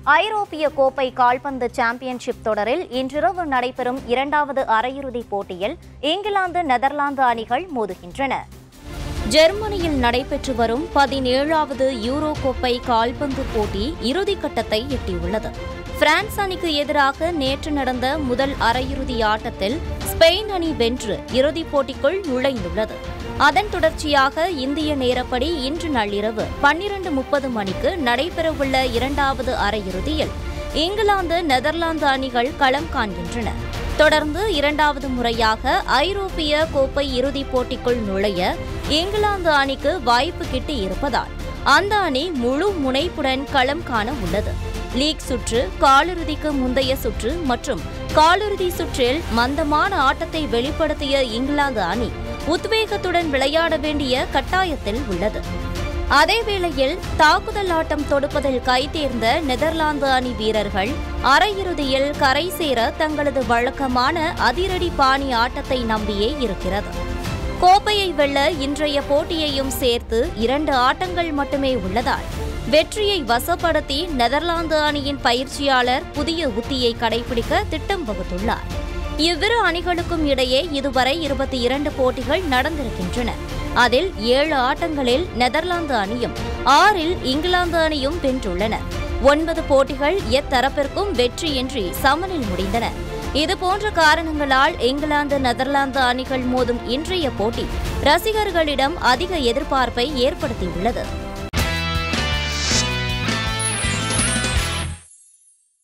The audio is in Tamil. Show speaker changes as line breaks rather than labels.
ஐரோப்பிய கோப்பை கால்பந்து சாம்பியன்ஷிப் தொடரில் இன்றிரவு நடைபெறும் இரண்டாவது அரையிறுதிப் போட்டியில் இங்கிலாந்து நெதர்லாந்து அணிகள் மோதுகின்றன ஜெர்மனியில் நடைபெற்று வரும் பதினேழாவது யூரோ கோப்பை கால்பந்து போட்டி இறுதிக்கட்டத்தை எட்டியுள்ளது பிரான்ஸ் அணிக்கு எதிராக நேற்று நடந்த முதல் அரையிறுதி ஆட்டத்தில் ஸ்பெயின் அணி வென்று இறுதிப் போட்டிக்குள் நுழைந்துள்ளது அதன் தொடர்ச்சியாக இந்திய நேரப்படி இன்று நள்ளிரவு பன்னிரண்டு முப்பது மணிக்கு நடைபெறவுள்ள இரண்டாவது அரையிறுதியில் இங்கிலாந்து நெதர்லாந்து அணிகள் களம் காண்கின்றன தொடர்ந்து இரண்டாவது முறையாக ஐரோப்பிய கோப்பை இறுதிப் போட்டிக்குள் நுழைய இங்கிலாந்து அணிக்கு வாய்ப்பு கிட்டி இருப்பதால் அந்த அணி முழு முனைப்புடன் களம் காண உள்ளது லீக் சுற்று காலிறுதிக்கு முந்தைய சுற்று மற்றும் காலிறுதி சுற்றில் மந்தமான ஆட்டத்தை வெளிப்படுத்திய இங்கிலாந்து அணி உத்வேகத்துடன் விளையாட வேண்டிய கட்டாயத்தில் உள்ளது அதேவேளையில் தாக்குதல் ஆட்டம் தொடுப்பதில் கைதேர்ந்த நெதர்லாந்து அணி வீரர்கள் அரையிறுதியில் கரை சேர தங்களது வழக்கமான அதிரடி பாணி ஆட்டத்தை நம்பியே இருக்கிறது கோப்பையை வெல்ல இன்றைய போட்டியையும் சேர்த்து இரண்டு ஆட்டங்கள் மட்டுமே உள்ளதால் வெற்றியை வசப்படுத்தி நெதர்லாந்து அணியின் பயிற்சியாளர் புதிய உத்தியை கடைபிடிக்க திட்டம் வகுத்துள்ளார் இவ்விரு அணிகளுக்கும் இடையே இதுவரை இருபத்தி இரண்டு போட்டிகள் நடந்திருக்கின்றன அதில் ஏழு ஆட்டங்களில் நெதர்லாந்து அணியும் ஆறில் இங்கிலாந்து அணியும் வென்றுள்ளன ஒன்பது போட்டிகள் எத்தரப்பிற்கும் வெற்றியின்றி சமனில் முடிந்தன இதுபோன்ற காரணங்களால் இங்கிலாந்து நெதர்லாந்து அணிகள் மோதும் இன்றைய போட்டி ரசிகர்களிடம் அதிக எதிர்பார்ப்பை ஏற்படுத்தியுள்ளது